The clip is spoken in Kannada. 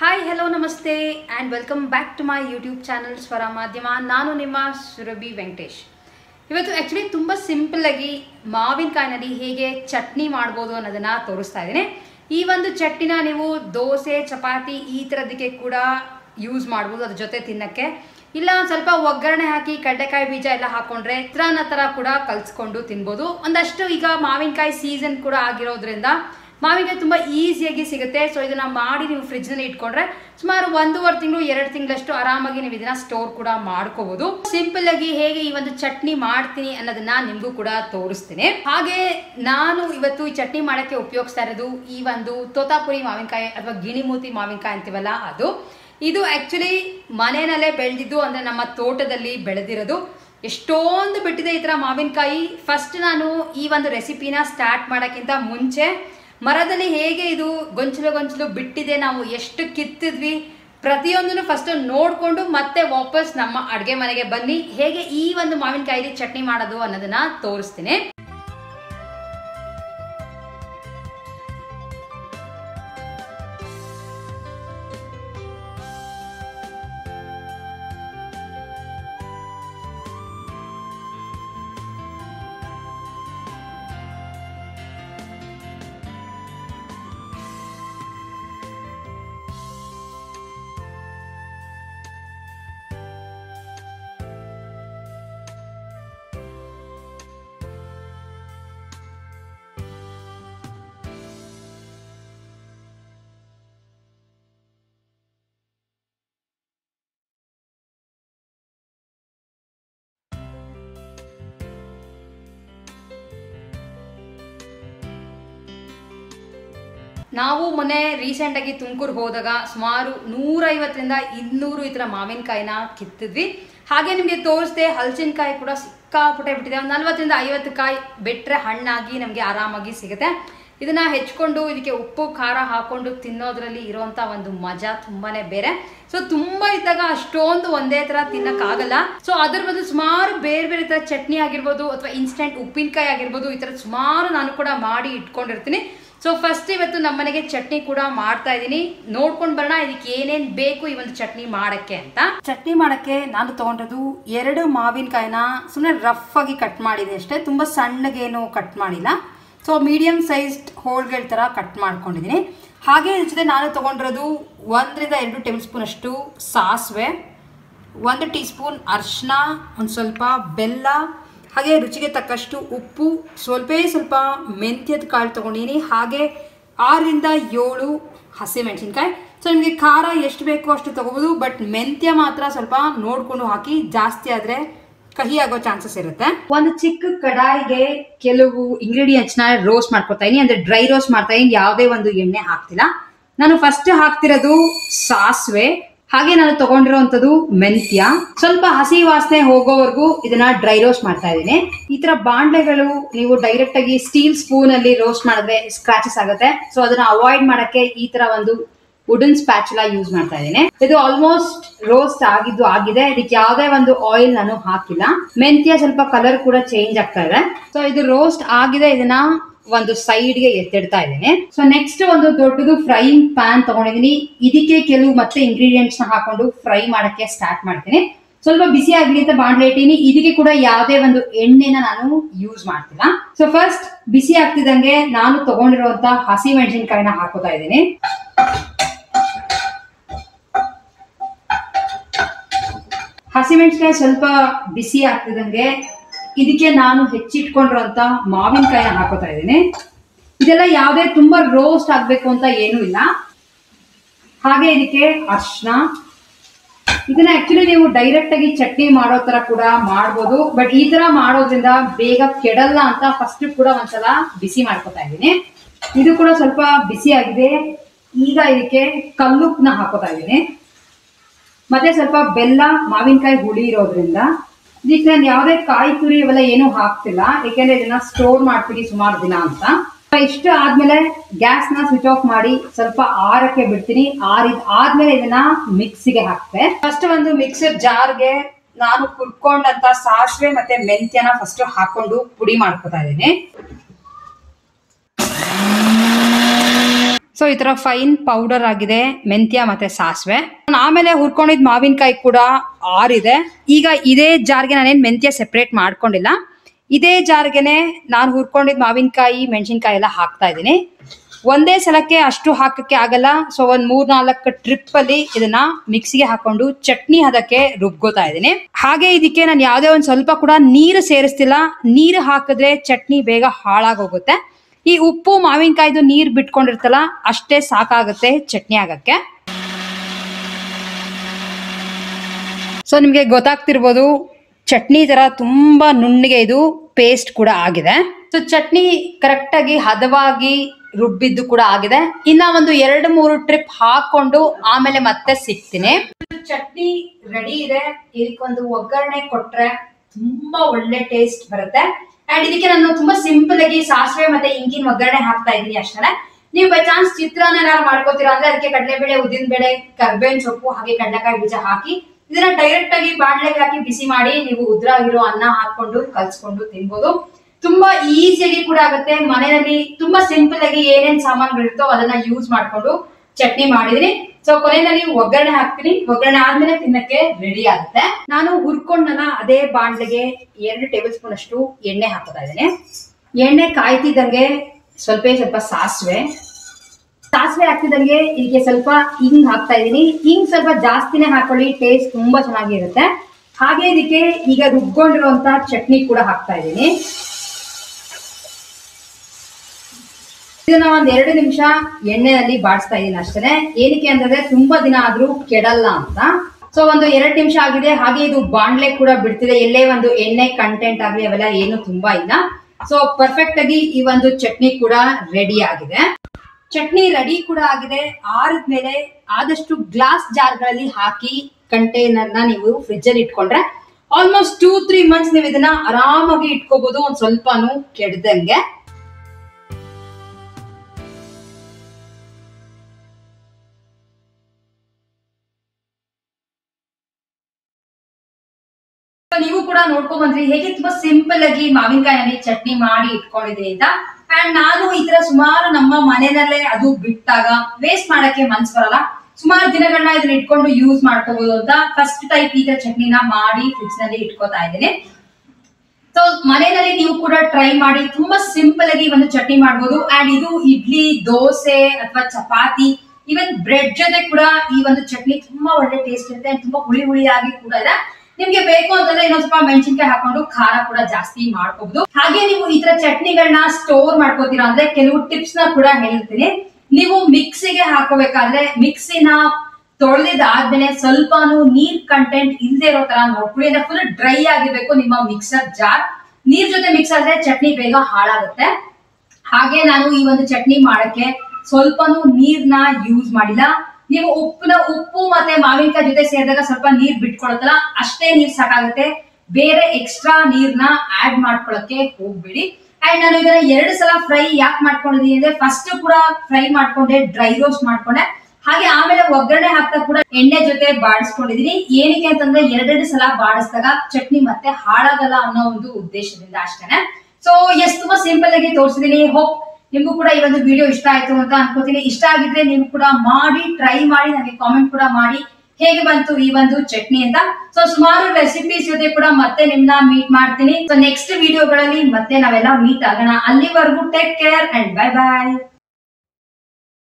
ಹಾಯ್ ಹಲೋ ನಮಸ್ತೆ and welcome back to my YouTube channel Swara Madhyama ನಾನು ನಿಮ್ಮ ಸುರಭಿ ವೆಂಕಟೇಶ್ ಇವತ್ತು ಆ್ಯಕ್ಚುಲಿ ತುಂಬ ಸಿಂಪಲ್ಲಾಗಿ ಮಾವಿನಕಾಯಿನಲ್ಲಿ ಹೇಗೆ ಚಟ್ನಿ ಮಾಡ್ಬೋದು ಅನ್ನೋದನ್ನು ತೋರಿಸ್ತಾ ಇದ್ದೀನಿ ಈ ಒಂದು ಚಟ್ನಿನ ನೀವು ದೋಸೆ ಚಪಾತಿ ಈ ಥರದಕ್ಕೆ ಕೂಡ ಯೂಸ್ ಮಾಡ್ಬೋದು ಅದ್ರ ಜೊತೆ ತಿನ್ನಕ್ಕೆ ಇಲ್ಲ ಒಂದ್ ಸ್ವಲ್ಪ ಒಗ್ಗರಣೆ ಹಾಕಿ ಕಡ್ಲೆಕಾಯಿ ಬೀಜ ಎಲ್ಲ ಹಾಕೊಂಡ್ರೆ ಚಿತ್ರಾನ್ನ ಥರ ಕೂಡ ಕಲ್ಸ್ಕೊಂಡು ತಿನ್ಬೋದು ಒಂದಷ್ಟು ಈಗ ಮಾವಿನಕಾಯಿ ಸೀಸನ್ ಕೂಡ ಆಗಿರೋದ್ರಿಂದ ಮಾವಿನಕಾಯಿ ತುಂಬ ಈಸಿಯಾಗಿ ಸಿಗುತ್ತೆ ಸೊ ಇದನ್ನ ಮಾಡಿ ನೀವು ಫ್ರಿಜ್ನಲ್ಲಿ ಇಟ್ಕೊಂಡ್ರೆ ಸುಮಾರು ಒಂದೂವರೆ ತಿಂಗಳು ಎರಡು ತಿಂಗಳಷ್ಟು ಆರಾಮಾಗಿ ನೀವು ಇದನ್ನ ಸ್ಟೋರ್ ಕೂಡ ಮಾಡ್ಕೋಬಹುದು ಸಿಂಪಲ್ ಆಗಿ ಹೇಗೆ ಈ ಒಂದು ಚಟ್ನಿ ಮಾಡ್ತೀನಿ ಅನ್ನೋದನ್ನ ನಿಮಗೂ ಕೂಡ ತೋರಿಸ್ತೀನಿ ಹಾಗೆ ನಾನು ಇವತ್ತು ಈ ಚಟ್ನಿ ಮಾಡಕ್ಕೆ ಉಪಯೋಗಿಸ್ತಾ ಇರೋದು ಈ ಒಂದು ತೋತಾಪುರಿ ಮಾವಿನಕಾಯಿ ಅಥವಾ ಗಿಣಿಮೂತಿ ಮಾವಿನಕಾಯಿ ಅಂತೀವಲ್ಲ ಅದು ಇದು ಆಕ್ಚುಲಿ ಮನೆಯಲ್ಲೇ ಬೆಳೆದಿದ್ದು ಅಂದ್ರೆ ನಮ್ಮ ತೋಟದಲ್ಲಿ ಬೆಳೆದಿರೋದು ಎಷ್ಟೊಂದು ಬಿಟ್ಟಿದೆ ಈ ಥರ ಮಾವಿನಕಾಯಿ ಫಸ್ಟ್ ನಾನು ಈ ಒಂದು ರೆಸಿಪಿನ ಸ್ಟಾರ್ಟ್ ಮಾಡೋಕ್ಕಿಂತ ಮುಂಚೆ ಮರದಲ್ಲಿ ಹೇಗೆ ಇದು ಗೊಂಚಲು ಗೊಂಚಲು ಬಿಟ್ಟಿದೆ ನಾವು ಎಷ್ಟು ಕಿತ್ತಿದ್ವಿ ಪ್ರತಿಯೊಂದನ್ನು ಫಸ್ಟ್ ನೋಡಿಕೊಂಡು ಮತ್ತೆ ವಾಪಸ್ ನಮ್ಮ ಅಡುಗೆ ಮನೆಗೆ ಬನ್ನಿ ಹೇಗೆ ಈ ಒಂದು ಮಾವಿನಕಾಯಿಲಿ ಚಟ್ನಿ ಮಾಡೋದು ಅನ್ನೋದನ್ನ ತೋರಿಸ್ತೀನಿ ನಾವು ಮೊನ್ನೆ ರೀಸೆಂಟ್ ಆಗಿ ತುಮಕೂರು ಹೋದಾಗ ಸುಮಾರು ನೂರೈವತ್ತರಿಂದ ಇನ್ನೂರು ಈ ಥರ ಮಾವಿನಕಾಯಿನ ಕಿತ್ತಿದ್ವಿ ಹಾಗೆ ನಿಮಗೆ ತೋರಿಸ್ದೆ ಹಲಸಿನಕಾಯಿ ಕೂಡ ಸಿಕ್ಕಾಪಟ್ಟೆ ಬಿಟ್ಟಿದೆ ಒಂದು ನಲ್ವತ್ತರಿಂದ ಐವತ್ತು ಕಾಯಿ ಬಿಟ್ಟರೆ ಹಣ್ಣಾಗಿ ನಮಗೆ ಆರಾಮಾಗಿ ಸಿಗುತ್ತೆ ಇದನ್ನ ಹೆಚ್ಕೊಂಡು ಇದಕ್ಕೆ ಉಪ್ಪು ಖಾರ ಹಾಕೊಂಡು ತಿನ್ನೋದ್ರಲ್ಲಿ ಇರುವಂತ ಒಂದು ಮಜಾ ತುಂಬಾನೇ ಬೇರೆ ಸೊ ತುಂಬಾ ಇದ್ದಾಗ ಅಷ್ಟೊಂದು ಒಂದೇ ತರ ತಿನ್ನಕ್ಕಾಗಲ್ಲ ಸೊ ಅದ್ರ ಬದಲು ಸುಮಾರು ಬೇರೆ ಬೇರೆ ತರ ಚಟ್ನಿ ಆಗಿರ್ಬೋದು ಅಥವಾ ಇನ್ಸ್ಟೆಂಟ್ ಉಪ್ಪಿನಕಾಯಿ ಆಗಿರ್ಬೋದು ಈ ತರ ಸುಮಾರು ನಾನು ಕೂಡ ಮಾಡಿ ಇಟ್ಕೊಂಡಿರ್ತೀನಿ ಸೊ ಫಸ್ಟ್ ಇವತ್ತು ನಮ್ಮ ಮನೆಗೆ ಚಟ್ನಿ ಕೂಡ ಮಾಡ್ತಾ ಇದ್ದೀನಿ ನೋಡ್ಕೊಂಡು ಬರೋಣ ಇದಕ್ಕೆ ಏನೇನ್ ಬೇಕು ಈ ಒಂದು ಚಟ್ನಿ ಮಾಡಕ್ಕೆ ಅಂತ ಚಟ್ನಿ ಮಾಡಕ್ಕೆ ನಾನು ತಗೊಂಡದ್ದು ಎರಡು ಮಾವಿನಕಾಯಿನ ಸುಮ್ಮನೆ ರಫ್ ಆಗಿ ಕಟ್ ಮಾಡಿದೆ ಅಷ್ಟೇ ತುಂಬಾ ಸಣ್ಣಗೇನು ಕಟ್ ಮಾಡಿಲ್ಲ ಸೊ ಮೀಡಿಯಂ ಸೈಜ್ಡ್ ಹೋಳ್ಗಳ ಥರ ಕಟ್ ಮಾಡ್ಕೊಂಡಿದ್ದೀನಿ ಹಾಗೆ ಇದ್ರ ಜೊತೆ ನಾನು ತೊಗೊಂಡಿರೋದು ಒಂದರಿಂದ ಎರಡು ಟೇಬಲ್ ಸ್ಪೂನ್ ಅಷ್ಟು ಸಾಸಿವೆ ಒಂದು ಟೀ ಸ್ಪೂನ್ ಅರಿಶಿನ ಒಂದು ಸ್ವಲ್ಪ ಬೆಲ್ಲ ಹಾಗೆ ರುಚಿಗೆ ತಕ್ಕಷ್ಟು ಉಪ್ಪು ಸ್ವಲ್ಪೇ ಸ್ವಲ್ಪ ಮೆಂತ್ಯದ ಕಾಳು ತೊಗೊಂಡಿದ್ದೀನಿ ಹಾಗೆ ಆರರಿಂದ ಏಳು ಹಸಿಮೆಣಸಿನ್ಕಾಯಿ ಸೊ ನಿಮಗೆ ಖಾರ ಎಷ್ಟು ಬೇಕೋ ಅಷ್ಟು ತೊಗೋಬೋದು ಬಟ್ ಮೆಂತ್ಯ ಮಾತ್ರ ಸ್ವಲ್ಪ ನೋಡಿಕೊಂಡು ಹಾಕಿ ಜಾಸ್ತಿ ಆದರೆ ಕಹಿ ಆಗೋ ಚಾನ್ಸಸ್ ಇರುತ್ತೆ ಒಂದು ಚಿಕ್ಕ ಕಡಾಯಿಗೆ ಕೆಲವು ಇಂಗ್ರೀಡಿಯೆಂಟ್ಸ್ ನ ರೋಸ್ಟ್ ಮಾಡ್ಕೊತಾ ಇದೀನಿ ಅಂದ್ರೆ ಡ್ರೈ ರೋಸ್ಟ್ ಮಾಡ್ತಾ ಇದೀನಿ ಯಾವುದೇ ಒಂದು ಎಣ್ಣೆ ಹಾಕ್ತಿಲ್ಲ ನಾನು ಫಸ್ಟ್ ಹಾಕ್ತಿರೋದು ಸಾಸಿವೆ ಹಾಗೆ ನಾನು ತಗೊಂಡಿರೋಂಥದ್ದು ಮೆಂತ್ಯ ಸ್ವಲ್ಪ ಹಸಿ ವಾಸನೆ ಹೋಗೋವರೆಗೂ ಇದನ್ನ ಡ್ರೈ ರೋಸ್ಟ್ ಮಾಡ್ತಾ ಇದ್ದೀನಿ ಈ ತರ ಬಾಂಡ್ಲೆಗಳು ನೀವು ಡೈರೆಕ್ಟ್ ಆಗಿ ಸ್ಟೀಲ್ ಸ್ಪೂನ್ ಅಲ್ಲಿ ರೋಸ್ಟ್ ಮಾಡಿದ್ರೆ ಸ್ಕ್ರಾಚಸ್ ಆಗುತ್ತೆ ಸೊ ಅದನ್ನ ಅವಾಯ್ಡ್ ಮಾಡಕ್ಕೆ ಈ ತರ ಒಂದು ವುಡನ್ ಸ್ಪ್ಯಾಚುಲಾ ಯೂಸ್ ಮಾಡ್ತಾ ಇದ್ದೀನಿ ಇದು ಆಲ್ಮೋಸ್ಟ್ ರೋಸ್ಟ್ ಆಗಿದ್ದು ಆಗಿದೆ ಇದಕ್ಕೆ ಯಾವುದೇ ಒಂದು ಆಯಿಲ್ ನಾನು ಹಾಕಿಲ್ಲ ಮೆಂತ್ಯ ಸ್ವಲ್ಪ ಕಲರ್ ಕೂಡ ಚೇಂಜ್ ಆಗ್ತಾ ಇದೆ ಸೊ ಇದು ರೋಸ್ಟ್ ಆಗಿದೆ ಇದನ್ನ ಒಂದು ಸೈಡ್ ಗೆ ಎತ್ತಿಡ್ತಾ ಇದ್ದೀನಿ ಸೊ ನೆಕ್ಸ್ಟ್ ಒಂದು ದೊಡ್ಡದು ಫ್ರೈಯಿಂಗ್ ಪ್ಯಾನ್ ತಗೊಂಡಿದ್ದೀನಿ ಇದಕ್ಕೆ ಕೆಲವು ಮತ್ತೆ ಇಂಗ್ರೀಡಿಯೆಂಟ್ಸ್ ನ ಹಾಕೊಂಡು ಫ್ರೈ ಮಾಡಕ್ಕೆ ಸ್ಟಾರ್ಟ್ ಮಾಡ್ತೀನಿ ಸ್ವಲ್ಪ ಬಿಸಿ ಆಗ್ಲಿ ಅಂತ ಬಾಂಡ್ಲೆ ಇಟ್ಟಿನಿ ಇದಕ್ಕೆ ಕೂಡ ಯಾವುದೇ ಒಂದು ಎಣ್ಣೆನ ನಾನು ಯೂಸ್ ಮಾಡ್ತಿಲ್ಲ ಸೊ ಫಸ್ಟ್ ಬಿಸಿ ಆಗ್ತಿದಂಗೆ ನಾನು ತಗೊಂಡಿರುವಂತ ಹಸಿ ಮೆಣಸಿನಕಾಯಿನ ಹಾಕೋತಾ ಇದ್ದೀನಿ ಹಸಿಮೆಣಸಿನಕಾಯಿ ಸ್ವಲ್ಪ ಬಿಸಿ ಆಗ್ತಿದಂಗೆ ಇದಕ್ಕೆ ನಾನು ಹೆಚ್ಚಿಟ್ಕೊಂಡಿರೋಂಥ ಮಾವಿನಕಾಯಿನ ಹಾಕೋತಾ ಇದ್ದೀನಿ ಇದೆಲ್ಲ ಯಾವುದೇ ತುಂಬಾ ರೋಸ್ಟ್ ಆಗ್ಬೇಕು ಅಂತ ಏನೂ ಇಲ್ಲ ಹಾಗೆ ಇದಕ್ಕೆ ಅರ್ಶನ ಇದನ್ನ ಆಕ್ಚುಲಿ ನೀವು ಡೈರೆಕ್ಟ್ ಆಗಿ ಚಟ್ನಿ ಮಾಡೋ ತರ ಕೂಡ ಮಾಡ್ಬೋದು ಬಟ್ ಈ ತರ ಮಾಡೋದ್ರಿಂದ ಬೇಗ ಕೆಡಲ್ಲ ಅಂತ ಫಸ್ಟ್ ಕೂಡ ಒಂದ್ಸಲ ಬಿಸಿ ಮಾಡ್ಕೊತಾ ಇದ್ದೀನಿ ಇದು ಕೂಡ ಸ್ವಲ್ಪ ಬಿಸಿ ಆಗಿದೆ ಈಗ ಇದಕ್ಕೆ ಕಲ್ಲುಪ್ಪನ ಹಾಕೋತಾ ಇದ್ದೀನಿ ಮತ್ತೆ ಸ್ವಲ್ಪ ಬೆಲ್ಲ ಮಾವಿನಕಾಯಿ ಹುಳಿ ಇರೋದ್ರಿಂದ ಇದಕ್ಕೆ ನಾನು ಯಾವುದೇ ಕಾಯಿ ತುರಿ ಇವೆಲ್ಲ ಏನೂ ಹಾಕ್ತಿಲ್ಲ ಯಾಕೆಂದ್ರೆ ಇದನ್ನ ಸ್ಟೋರ್ ಮಾಡ್ತೀನಿ ಸುಮಾರು ದಿನ ಅಂತ ಇಷ್ಟು ಆದ್ಮೇಲೆ ಗ್ಯಾಸ್ ನ ಸ್ವಿಚ್ ಆಫ್ ಮಾಡಿ ಸ್ವಲ್ಪ ಆರಕ್ಕೆ ಬಿಡ್ತೀನಿ ಆರಿದ್ ಆದ್ಮೇಲೆ ಇದನ್ನ ಮಿಕ್ಸಿಗೆ ಹಾಕ್ತೆ ಫಸ್ಟ್ ಒಂದು ಮಿಕ್ಸರ್ ಜಾರ್ಗೆ ನಾನು ಕುರ್ಕೊಂಡಂತ ಸಾಸಿವೆ ಮತ್ತೆ ಮೆಂತ್ಯನ ಫಸ್ಟ್ ಹಾಕೊಂಡು ಪುಡಿ ಮಾಡ್ಕೊತಾ ಇದ್ದೀನಿ ಸೊ ಈ ತರ ಫೈನ್ ಪೌಡರ್ ಆಗಿದೆ ಮೆಂತ್ಯ ಮತ್ತೆ ಸಾಸಿವೆ ನಾನು ಆಮೇಲೆ ಹುರ್ಕೊಂಡಿದ್ ಮಾವಿನಕಾಯಿ ಕೂಡ ಆರಿದೆ ಈಗ ಇದೇ ಜಾರ್ಗೆ ನಾನೇನ್ ಮೆಂತ್ಯ ಸೆಪರೇಟ್ ಮಾಡ್ಕೊಂಡಿಲ್ಲ ಇದೇ ಜಾರ್ಗೆನೆ ನಾನು ಹುರ್ಕೊಂಡಿದ್ ಮಾವಿನಕಾಯಿ ಮೆಣಸಿನ್ಕಾಯಿ ಎಲ್ಲ ಹಾಕ್ತಾ ಇದ್ದೀನಿ ಒಂದೇ ಸಲಕ್ಕೆ ಅಷ್ಟು ಹಾಕಕ್ಕೆ ಆಗಲ್ಲ ಸೊ ಒಂದ್ ಮೂರ್ ನಾಲ್ಕು ಟ್ರಿಪ್ ಅಲ್ಲಿ ಇದನ್ನ ಮಿಕ್ಸಿಗೆ ಹಾಕೊಂಡು ಚಟ್ನಿ ಹದಕ್ಕೆ ರುಬ್ಕೋತಾ ಇದ್ದೀನಿ ಹಾಗೆ ಇದಕ್ಕೆ ನಾನು ಯಾವ್ದೇ ಒಂದ್ ಸ್ವಲ್ಪ ಕೂಡ ನೀರು ಸೇರಿಸ್ತಿಲ್ಲ ನೀರು ಹಾಕಿದ್ರೆ ಚಟ್ನಿ ಬೇಗ ಹಾಳಾಗೋಗುತ್ತೆ ಈ ಉಪ್ಪು ಮಾವಿನಕಾಯ್ದು ನೀರ್ ಬಿಟ್ಕೊಂಡಿರ್ತಲ್ಲ ಅಷ್ಟೇ ಸಾಕಾಗುತ್ತೆ ಚಟ್ನಿ ಆಗಕ್ಕೆ ಸೊ ನಿಮಗೆ ಗೊತ್ತಾಗ್ತಿರ್ಬೋದು ಚಟ್ನಿ ತರ ತುಂಬಾ ನುಣ್ಣಗೆ ಇದು ಪೇಸ್ಟ್ ಕೂಡ ಆಗಿದೆ ಸೊ ಚಟ್ನಿ ಕರೆಕ್ಟ್ ಆಗಿ ಹದವಾಗಿ ರುಬ್ಬಿದ್ದು ಕೂಡ ಆಗಿದೆ ಇನ್ನ ಒಂದು ಎರಡು ಮೂರು ಟ್ರಿಪ್ ಹಾಕೊಂಡು ಆಮೇಲೆ ಮತ್ತೆ ಸಿಗ್ತೀನಿ ಚಟ್ನಿ ರೆಡಿ ಇದೆ ಇದಕ್ಕೊಂದು ಒಗ್ಗರಣೆ ಕೊಟ್ರೆ ತುಂಬಾ ಒಳ್ಳೆ ಟೇಸ್ಟ್ ಬರುತ್ತೆ ಅಂಡ್ ಇದಕ್ಕೆ ನಾನು ತುಂಬಾ ಸಿಂಪಲ್ ಆಗಿ ಸಾಸಿವೆ ಮತ್ತೆ ಇಂಗಿನ ಒಗ್ಗರಣೆ ಹಾಕ್ತಾ ಇದ್ದೀನಿ ಅಷ್ಟೇ ನೀವು ಬೈ ಚಾನ್ಸ್ ಚಿತ್ರಾನ್ನ ಏನಾದ್ರು ಮಾಡ್ಕೋತೀರಾ ಅಂದ್ರೆ ಅದಕ್ಕೆ ಕಡಲೆಬೇಳೆ ಉದ್ದಿನ ಬೇಳೆ ಕರ್ಬೇವಿನ ಸೊಪ್ಪು ಹಾಗೆ ಕಡಲೆಕಾಯಿ ಬೀಜ ಹಾಕಿ ಇದನ್ನ ಡೈರೆಕ್ಟ್ ಆಗಿ ಬಾಣ್ಲೆಗೆ ಹಾಕಿ ಬಿಸಿ ಮಾಡಿ ನೀವು ಉದ್ರಾಗಿರೋ ಅನ್ನ ಹಾಕೊಂಡು ಕಲ್ಸ್ಕೊಂಡು ತಿನ್ಬೋದು ತುಂಬಾ ಈಸಿಯಾಗಿ ಕೂಡ ಆಗುತ್ತೆ ಮನೆಯಲ್ಲಿ ತುಂಬಾ ಸಿಂಪಲ್ ಆಗಿ ಏನೇನ್ ಸಾಮಾನುಗಳಿರ್ತೋ ಅದನ್ನ ಯೂಸ್ ಮಾಡ್ಕೊಂಡು ಚಟ್ನಿ ಮಾಡಿದೀನಿ ಸೊ ಕೊನೆಯಲ್ಲಿ ಒಗ್ಗರಣೆ ಹಾಕ್ತೀನಿ ಒಗ್ಗರಣೆ ಆದ್ಮೇಲೆ ತಿನ್ನಕ್ಕೆ ರೆಡಿ ಆಗುತ್ತೆ ನಾನು ಹುರ್ಕೊಂಡನ ಅದೇ ಬಾಣ್ಲೆಗೆ ಎರಡು ಟೇಬಲ್ ಸ್ಪೂನ್ ಅಷ್ಟು ಎಣ್ಣೆ ಹಾಕೋತಾ ಇದ್ದೀನಿ ಎಣ್ಣೆ ಕಾಯ್ತಿದ್ದಂಗೆ ಸ್ವಲ್ಪ ಸ್ವಲ್ಪ ಸಾಸಿವೆ ಸಾಸಿವೆ ಹಾಕ್ತಿದಂಗೆ ಇದಕ್ಕೆ ಸ್ವಲ್ಪ ಹಿಂಗ್ ಹಾಕ್ತಾ ಇದೀನಿ ಹಿಂಗ್ ಸ್ವಲ್ಪ ಜಾಸ್ತಿನೇ ಹಾಕೊಳ್ಳಿ ಟೇಸ್ಟ್ ತುಂಬಾ ಚೆನ್ನಾಗಿರುತ್ತೆ ಹಾಗೆ ಇದಕ್ಕೆ ಈಗ ರುಬ್ಕೊಂಡಿರುವಂತ ಚಟ್ನಿ ಕೂಡ ಹಾಕ್ತಾ ಇದೀನಿ ಇದನ್ನ ಒಂದ್ ಎರಡು ನಿಮಿಷ ಎಣ್ಣೆಯಲ್ಲಿ ಬಾಡಿಸ್ತಾ ಇದೀನಿ ಅಷ್ಟೇ ಏನಕ್ಕೆ ಅಂತಂದ್ರೆ ತುಂಬಾ ದಿನ ಆದ್ರೂ ಕೆಡಲ್ಲ ಅಂತ ಸೊ ಒಂದು ಎರಡ್ ನಿಮಿಷ ಆಗಿದೆ ಹಾಗೆ ಇದು ಬಾಣ್ಲೆ ಕೂಡ ಬಿಡ್ತಿದೆ ಎಲ್ಲೇ ಒಂದು ಎಣ್ಣೆ ಕಂಟೆಂಟ್ ಆಗ್ಲಿ ಅವೆಲ್ಲ ಏನು ತುಂಬಾ ಇಲ್ಲ ಸೊ ಪರ್ಫೆಕ್ಟ್ ಆಗಿ ಈ ಒಂದು ಚಟ್ನಿ ಕೂಡ ರೆಡಿ ಆಗಿದೆ ಚಟ್ನಿ ರೆಡಿ ಕೂಡ ಆಗಿದೆ ಆರಿದ್ಮೇಲೆ ಆದಷ್ಟು ಗ್ಲಾಸ್ ಜಾರ್ಗಳಲ್ಲಿ ಹಾಕಿ ಕಂಟೈನರ್ ನ ನೀವು ಫ್ರಿಜ್ ಅಲ್ಲಿ ಇಟ್ಕೊಂಡ್ರೆ ಆಲ್ಮೋಸ್ಟ್ ಟೂ ತ್ರೀ ಮಂತ್ಸ್ ನೀವು ಇದನ್ನ ಆರಾಮಾಗಿ ಇಟ್ಕೋಬಹುದು ಒಂದ್ ಸ್ವಲ್ಪನು ಕೆಡ್ದಂಗೆ ನೀವು ಕೂಡ ನೋಡ್ಕೊಂಡ್ ಬಂದ್ರಿ ಹೇಗೆ ತುಂಬಾ ಸಿಂಪಲ್ ಆಗಿ ಮಾವಿನಕಾಯಿನಲ್ಲಿ ಚಟ್ನಿ ಮಾಡಿ ಇಟ್ಕೊಂಡಿದ್ದೀನಿ ಅಂತ ಅಂಡ್ ನಾನು ಈ ತರ ಸುಮಾರು ನಮ್ಮ ಮನೆಯಲ್ಲೇ ಅದು ಬಿಟ್ಟಾಗ ವೇಸ್ಟ್ ಮಾಡಕ್ಕೆ ಮನ್ಸ್ ಬರಲ್ಲ ಸುಮಾರು ದಿನಗಳನ್ನ ಇದನ್ನ ಇಟ್ಕೊಂಡು ಯೂಸ್ ಮಾಡ್ಕೋಬಹುದು ಅಂತ ಫಸ್ಟ್ ಟೈಪ್ ಈ ತರ ಚಟ್ನಿನ ಮಾಡಿ ಫ್ರಿಡ್ಜ್ ನಲ್ಲಿ ಇಟ್ಕೋತಾ ಇದ್ದೀನಿ ಸೊ ಮನೆಯಲ್ಲಿ ನೀವು ಕೂಡ ಟ್ರೈ ಮಾಡಿ ತುಂಬಾ ಸಿಂಪಲ್ ಆಗಿ ಒಂದು ಚಟ್ನಿ ಮಾಡ್ಬೋದು ಅಂಡ್ ಇದು ಇಡ್ಲಿ ದೋಸೆ ಅಥವಾ ಚಪಾತಿ ಈವನ್ ಬ್ರೆಡ್ ಜೊತೆ ಕೂಡ ಈ ಒಂದು ಚಟ್ನಿ ತುಂಬಾ ಒಳ್ಳೆ ಟೇಸ್ಟ್ ಇರುತ್ತೆ and ತುಂಬಾ ಹುಳಿ ಹುಳಿಯಾಗಿ ಕೂಡ ಇದೆ ನಿಮ್ಗೆ ಬೇಕು ಅಂತಂದ್ರೆ ಇನ್ನೊಂದ್ ಸ್ವಲ್ಪ ಮೆಣಸಿನ್ಕಾಯಿ ಹಾಕೊಂಡು ಖಾರ ಕೂಡ ಜಾಸ್ತಿ ಮಾಡ್ಕೋಬಹುದು ಹಾಗೆ ನೀವು ಈ ತರ ಚಟ್ನಿಗಳನ್ನ ಸ್ಟೋರ್ ಮಾಡ್ಕೋತೀರಾ ಅಂದ್ರೆ ಕೆಲವು ಟಿಪ್ಸ್ ನ ಕೂಡ ಹೇಳಿರ್ತೀನಿ ನೀವು ಮಿಕ್ಸಿಗೆ ಹಾಕೋಬೇಕಾದ್ರೆ ಮಿಕ್ಸಿನ ತೊಳೆದಿದ್ದಾದ್ಮೇಲೆ ಸ್ವಲ್ಪನೂ ನೀರ್ ಕಂಟೆಂಟ್ ಇಲ್ಲದೆ ಇರೋ ತರ ನೋಡ್ಕೊಳ್ಳಿ ಅಂದ್ರೆ ಫುಲ್ ಡ್ರೈ ಆಗಿರ್ಬೇಕು ನಿಮ್ಮ ಮಿಕ್ಸರ್ ಜಾರ್ ನೀರ್ ಜೊತೆ ಮಿಕ್ಸ್ ಆದ್ರೆ ಚಟ್ನಿ ಬೇಗ ಹಾಳಾಗುತ್ತೆ ಹಾಗೆ ನಾನು ಈ ಒಂದು ಚಟ್ನಿ ಮಾಡಕ್ಕೆ ಸ್ವಲ್ಪನೂ ನೀರ್ನ ಯೂಸ್ ಮಾಡಿಲ್ಲ ನೀವು ಉಪ್ಪುನ ಉಪ್ಪು ಮತ್ತೆ ಮಾವಿನಕಾಯಿ ಜೊತೆ ಸೇರಿದಾಗ ಸ್ವಲ್ಪ ನೀರ್ ಬಿಟ್ಕೊಳತ್ತಲ್ಲ ಅಷ್ಟೇ ನೀರ್ ಸಾಕಾಗುತ್ತೆ ಬೇರೆ ಎಕ್ಸ್ಟ್ರಾ ನೀರ್ನ ಆಡ್ ಮಾಡ್ಕೊಳಕ್ಕೆ ಹೋಗ್ಬೇಡಿ ಅಂಡ್ ನಾನು ಇದನ್ನ ಎರಡು ಸಲ ಫ್ರೈ ಯಾಕೆ ಮಾಡ್ಕೊಂಡಿದೀನಿ ಅಂದ್ರೆ ಫಸ್ಟ್ ಕೂಡ ಫ್ರೈ ಮಾಡ್ಕೊಂಡೆ ಡ್ರೈ ರೋಸ್ಟ್ ಮಾಡ್ಕೊಂಡೆ ಹಾಗೆ ಆಮೇಲೆ ಒಗ್ಗರಣೆ ಹಾಕ್ತಾ ಕೂಡ ಎಣ್ಣೆ ಜೊತೆ ಬಾಡಿಸ್ಕೊಂಡಿದೀನಿ ಏನಕ್ಕೆ ಅಂತಂದ್ರೆ ಎರಡೆರಡು ಸಲ ಬಾಡಿಸಿದಾಗ ಚಟ್ನಿ ಮತ್ತೆ ಹಾಳಾಗಲ್ಲ ಅನ್ನೋ ಒಂದು ಉದ್ದೇಶದಿಂದ ಅಷ್ಟೇನೆ ಸೊ ಎಸ್ ತುಂಬಾ ಸಿಂಪಲ್ ಆಗಿ ತೋರಿಸಿದೀನಿ ಹೋಪ್ ನಿಮ್ಗೂ ಕೂಡ ಈ ಒಂದು ವಿಡಿಯೋ ಇಷ್ಟ ಆಯ್ತು ಅಂತ ಅನ್ಕೋತೀನಿ ಇಷ್ಟ ಆಗಿದ್ರೆ ನೀವು ಕೂಡ ಮಾಡಿ ಟ್ರೈ ಮಾಡಿ ನನಗೆ ಕಾಮೆಂಟ್ ಕೂಡ ಮಾಡಿ ಹೇಗೆ ಬಂತು ಈ ಒಂದು ಚಟ್ನಿ ಅಂತ ಸೊ ಸುಮಾರು ರೆಸಿಪೀಸ್ ಜೊತೆ ಕೂಡ ಮತ್ತೆ ನಿಮ್ನ ಮೀಟ್ ಮಾಡ್ತೀನಿ ಸೊ ನೆಕ್ಸ್ಟ್ ವಿಡಿಯೋಗಳಲ್ಲಿ ಮತ್ತೆ ನಾವೆಲ್ಲ ಮೀಟ್ ಆಗೋಣ ಅಲ್ಲಿವರೆಗೂ take care and bye bye